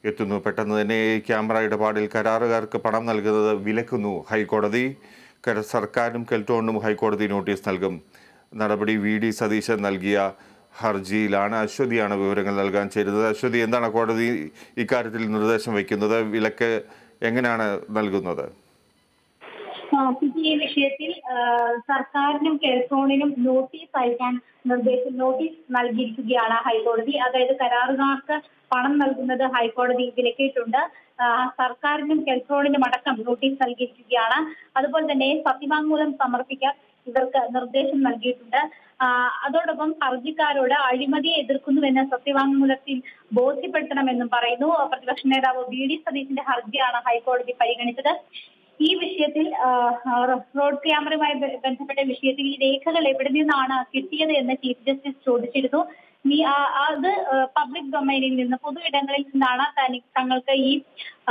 എത്തുന്നു പെട്ടെന്ന് തന്നെ ഈ ക്യാമറ ഇടപാടിൽ കരാറുകാർക്ക് പണം നൽകുന്നത് വിലക്കുന്നു ഹൈക്കോടതി കര സർക്കാരിനും കെൽറ്റോണിനും ഹൈക്കോടതി നോട്ടീസ് നൽകും നടപടി വി ഡി സതീശൻ നൽകിയ ഹർജിയിലാണ് അശ്വതിയാണ് വിവരങ്ങൾ നൽകാൻ ചേരുന്നത് അശ്വതി എന്താണ് കോടതി ഇക്കാര്യത്തിൽ നിർദ്ദേശം വയ്ക്കുന്നത് വിലക്ക് എങ്ങനെയാണ് നൽകുന്നത് ആ, ഈ വിഷയത്തിൽ ആ, സർക്കാരിനും കെൽട്രോണിനും നോട്ടീസ് അയക്കാൻ നിർദ്ദേശം നോട്ടീസ് നൽകിയിരിക്കുകയാണ് ഹൈക്കോടതി അതായത് കരാറുകാർക്ക് പണം നൽകുന്നത് ഹൈക്കോടതി വിലക്കിയിട്ടുണ്ട് ആ, സർക്കാരിനും കെൽട്രോണിനും അടക്കം നോട്ടീസ് നൽകിയിരിക്കുകയാണ് അതുപോലെ തന്നെ സത്യവാങ്മൂലം സമർപ്പിക്കാൻ ഇവർക്ക് നിർദ്ദേശം നൽകിയിട്ടുണ്ട് ആ, അതോടൊപ്പം ഹർജിക്കാരോട് അഴിമതിയെ എതിർക്കുന്നുവെന്ന് സത്യവാങ്മൂലത്തിൽ ബോധ്യപ്പെടുത്തണമെന്നും പറയുന്നു പ്രതിപക്ഷ നേതാവ് വി ഡി സതീശിന്റെ ഹർജിയാണ് ഹൈക്കോടതി പരിഗണിച്ചത് ഈ വിഷയത്തിൽ ആ, റോഡ് ക്യാമറയുമായി ബ- ബന്ധപ്പെട്ട വിഷയത്തിൽ ഈ രേഖകൾ എവിടെ നിന്നാണ് കിട്ടിയത് എന്ന് ചീഫ് ജസ്റ്റിസ് ചോദിച്ചിരുന്നു നീ ആ- അത് പബ്ലിക് ഡൊമൈനിൽ നിന്ന് പൊതു ഇടങ്ങളിൽ നിന്നാണ് തനി- തങ്ങൾക്ക് ഈ ആ,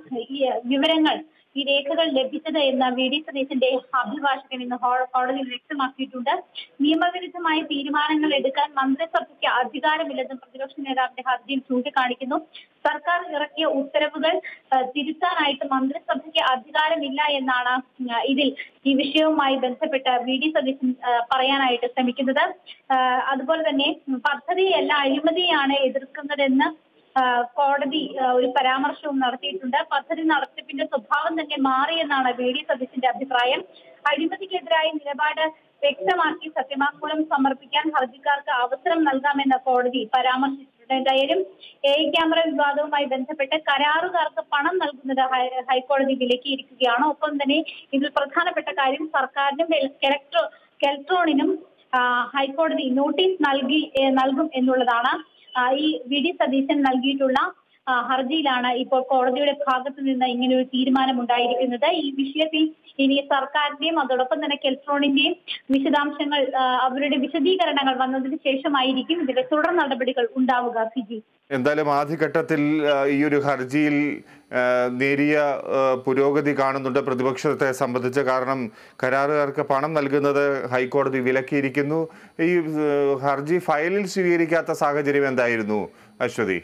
ഈ വിവരങ്ങൾ ഈ രേഖകൾ ലഭിച്ചത് എന്ന് വി ഡി സതീശന്റെ അഭിഭാഷകൻ ഇന്ന് ഹോ- കോടതിയിൽ വ്യക്തമാക്കിയിട്ടുണ്ട് നിയമവിരുദ്ധമായ തീരുമാനങ്ങൾ എടുക്കാൻ മന്ത്രിസഭയ്ക്ക് അധികാരമില്ലെന്നും പ്രതിപക്ഷ നേതാവിന്റെ ഹർജിയിൽ ചൂണ്ടിക്കാണിക്കുന്നു സർക്കാർ ഇറക്കിയ ഉത്തരവുകൾ ആ, തിരുത്താനായിട്ട് മന്ത്രിസഭയ്ക്ക് അധികാരമില്ല എന്നാണ് ആ, ഇതിൽ ഈ വിഷയവുമായി ബന്ധപ്പെട്ട് വി ഡി സതീശൻ ആ, പറയാനായിട്ട് ശ്രമിക്കുന്നത് ആ, അതുപോലെ തന്നെ പദ്ധതിയല്ല അഴിമതിയാണ് എതിർക്കുന്നതെന്ന് ആ, കോടതി ആ, ഒരു പരാമർശവും നടത്തിയിട്ടുണ്ട് പദ്ധതി നടത്തിപ്പിന്റെ സ്വഭാവം തന്നെ മാറിയെന്നാണ് വി ഡി സതീശന്റെ അഭിപ്രായം അഴിമതിക്കെതിരായ നിലപാട് വ്യക്തമാക്കി സത്യവാങ്മൂലം സമർപ്പിക്കാൻ ഹർജിക്കാർക്ക് അവസരം നൽകാമെന്ന് കോടതി പരാമർശിച്ചിട്ടുണ്ട് എന്തായാലും എ ക്യാമറ വിവാദവുമായി ബന്ധപ്പെട്ട് കരാറുകാർക്ക് പണം നൽകുന്നത് ഹൈ- ഹൈക്കോടതി വിലക്കിയിരിക്കുകയാണ് ഒപ്പം തന്നെ ഇതിൽ പ്രധാനപ്പെട്ട കാര്യം സർക്കാരിനും ഇലക്ട്രോ കെൽട്രോണിനും ആ, ഹൈക്കോടതി നോട്ടീസ് നൽകി ഏ, നൽകും എന്നുള്ളതാണ് ആ, ഈ വി ഡി സതീശൻ നൽകിയിട്ടുള്ള ആ, ഹർജിയിലാണ് ഇപ്പോൾ കോടതിയുടെ ഭാഗത്ത് നിന്ന് ഇങ്ങനെ ഒരു തീരുമാനം ഉണ്ടായിരിക്കുന്നത് ഈ വിഷയത്തിൽ ഇനി സർക്കാരിന്റെയും അതോടൊപ്പം തന്നെ കെൽട്രോണിന്റെയും വിശദാംശങ്ങൾ ആ, അവരുടെ വിശദീകരണങ്ങൾ വന്നതിന് ശേഷമായിരിക്കും ഇതിന്റെ തുടർ നടപടികൾ ഉണ്ടാവുക ഫിജി എന്തായാലും ആദ്യഘട്ടത്തിൽ ആ, ഈ ഒരു ഹർജിയിൽ ആ, നേരിയ ആ, പുരോഗതി കാണുന്നുണ്ട് പ്രതിപക്ഷത്തെ സംബന്ധിച്ച് കാരണം കരാറുകാർക്ക് പണം നൽകുന്നത് ഹൈക്കോടതി വിലക്കിയിരിക്കുന്നു ഈ ആ, ഹർജി ഫയലിൽ സ്വീകരിക്കാത്ത സാഹചര്യം എന്തായിരുന്നു അശ്വതി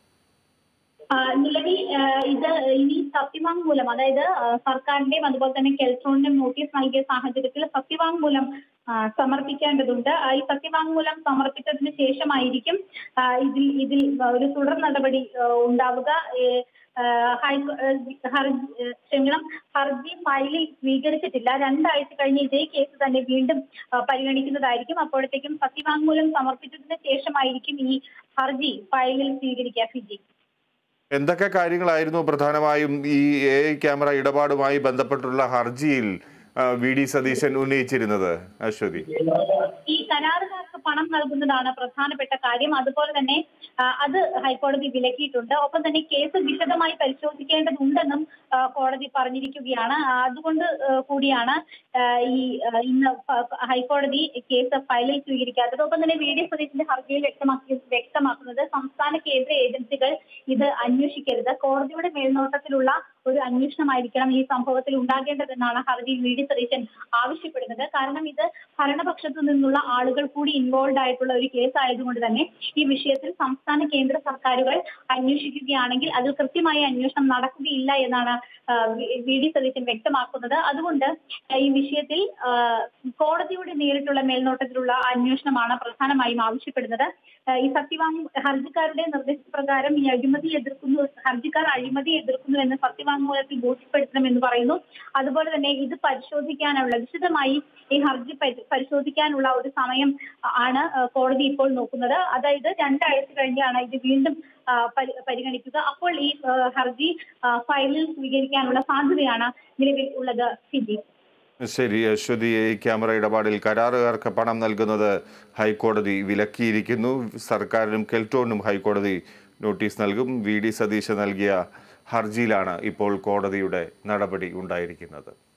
ആ, നിലവിൽ ആ, ഇത് ഇനി സത്യവാങ്മൂലം അതായത് ആ, സർക്കാരിന്റെയും അതുപോലെ തന്നെ കെൽട്രോണിന്റെയും നോട്ടീസ് നൽകിയ സാഹചര്യത്തിൽ സത്യവാങ്മൂലം ആ, സമർപ്പിക്കേണ്ടതുണ്ട് ആ, ഈ സത്യവാങ്മൂലം സമർപ്പിച്ചതിന് ശേഷമായിരിക്കും ആ, ഇതിൽ ഇതിൽ ഒരു തുടർ നടപടി ആ, ഉണ്ടാവുക ഏ, ആ, ഹൈക്കോ- ഏ, ഹർജി ഏ, ക്ഷമിക്കണം ഹർജി ഫയലിൽ സ്വീകരിച്ചിട്ടില്ല രണ്ടാഴ്ച കഴിഞ്ഞ് ഇതേ കേസ് തന്നെ വീണ്ടും ആ, പരിഗണിക്കുന്നതായിരിക്കും അപ്പോഴത്തേക്കും സത്യവാങ്മൂലം സമർപ്പിച്ചതിന് ശേഷമായിരിക്കും ഈ ഹർജി ഫയലിൽ സ്വീകരിക്കുക ഫിജി എന്തൊക്കെ കാര്യങ്ങളായിരുന്നു പ്രധാനമായും ഈ എ ഐ ക്യാമറ ഇടപാടുമായി ബന്ധപ്പെട്ടുള്ള ഹർജിയിൽ ആ, വി ഡി സതീശൻ ഉന്നയിച്ചിരുന്നത് അശ്വതി ഈ കരാറുകാർക്ക് പണം നൽകുന്നതാണ് പ്രധാനപ്പെട്ട കാര്യം അതുപോലെ തന്നെ ആ, അത് ഹൈക്കോടതി വിലക്കിയിട്ടുണ്ട് ഒപ്പം തന്നെ കേസ് വിശദമായി പരിശോധിക്കേണ്ടതുണ്ടെന്നും ആ, കോടതി പറഞ്ഞിരിക്കുകയാണ് ആ, അതുകൊണ്ട് ആ, കൂടിയാണ് ആ, ഈ ആ, ഇന്ന് ഫ- ഹൈക്കോടതി കേസ് ഫയലിൽ സ്വീകരിക്കാത്തത് ഒപ്പം തന്നെ വി ഡി സതീശന്റെ ഹർജിയിൽ വ്യക്തമാക്കി വ്യക്തമാക്കുന്നത് സംസ്ഥാന കേന്ദ്ര ഏജൻസികൾ ഇത് അന്വേഷിക്കരുത് കോടതിയുടെ മേൽനോട്ടത്തിലുള്ള ഒരു അന്വേഷണമായിരിക്കണം ഈ സംഭവത്തിൽ ഉണ്ടാകേണ്ടതെന്നാണ് ഹർജിയിൽ വി ഡി സതീശൻ ആവശ്യപ്പെടുന്നത് കാരണം ഇത് ഭരണപക്ഷത്തു നിന്നുള്ള ആളുകൾ കൂടി ഇൻവോൾവ് ആയിട്ടുള്ള ഒരു കേസ് ആയതുകൊണ്ട് തന്നെ ഈ വിഷയത്തിൽ സംസ്ഥാന കേന്ദ്ര സർക്കാരുകൾ അന്വേഷിക്കുകയാണെങ്കിൽ അതിൽ കൃത്യമായ അന്വേഷണം നടക്കുകയില്ല എന്നാണ് ആ, വി- വി ഡി സതീശൻ വ്യക്തമാക്കുന്നത് അതുകൊണ്ട് ആ, ഈ വിഷയത്തിൽ ആ, കോടതിയുടെ നേരിട്ടുള്ള മേൽനോട്ടത്തിലുള്ള അന്വേഷണമാണ് പ്രധാനമായും ആവശ്യപ്പെടുന്നത് ആ, ഈ സത്യവാങ് ഹർജിക്കാരുടെ നിർദ്ദേശപ്രകാരം ഈ അഴിമതി എതിർക്കുന്നു ഹർജിക്കാർ അഴിമതി എതിർക്കുന്നു എന്ന് സത്യവാങ്മൂലത്തിൽ ബോധ്യപ്പെടുത്തണമെന്ന് പറയുന്നു അതുപോലെ തന്നെ ഇത് പരിശോധിക്കാനുള്ള വിശദമായി ഈ ഹർജി പരി- പരിശോധിക്കാനുള്ള ഒരു സമയം ആണ് ആ, കോടതി ഇപ്പോൾ നോക്കുന്നത് അതായത് രണ്ടാഴ്ച കഴിഞ്ഞാണ് ഇത് വീണ്ടും ആ, പരി- പരിഗണിക്കുക അപ്പോൾ ഈ ആ, ഹർജി ആ, ഫയലിൽ സ്വീകരിക്കാനുള്ള സാധ്യതയാണ് നിലവിൽ ഉള്ളത് ഫിജി ശരി അശ്വതി ഈ ക്യാമറ ഇടപാടിൽ കരാറുകാർക്ക് പണം നൽകുന്നത് ഹൈക്കോടതി വിലക്കിയിരിക്കുന്നു സർക്കാരിനും കെൽറ്റോണിനും ഹൈക്കോടതി നോട്ടീസ് നൽകും വി ഡി സതീശ് നൽകിയ ഹർജിയിലാണ് ഇപ്പോൾ കോടതിയുടെ നടപടി ഉണ്ടായിരിക്കുന്നത്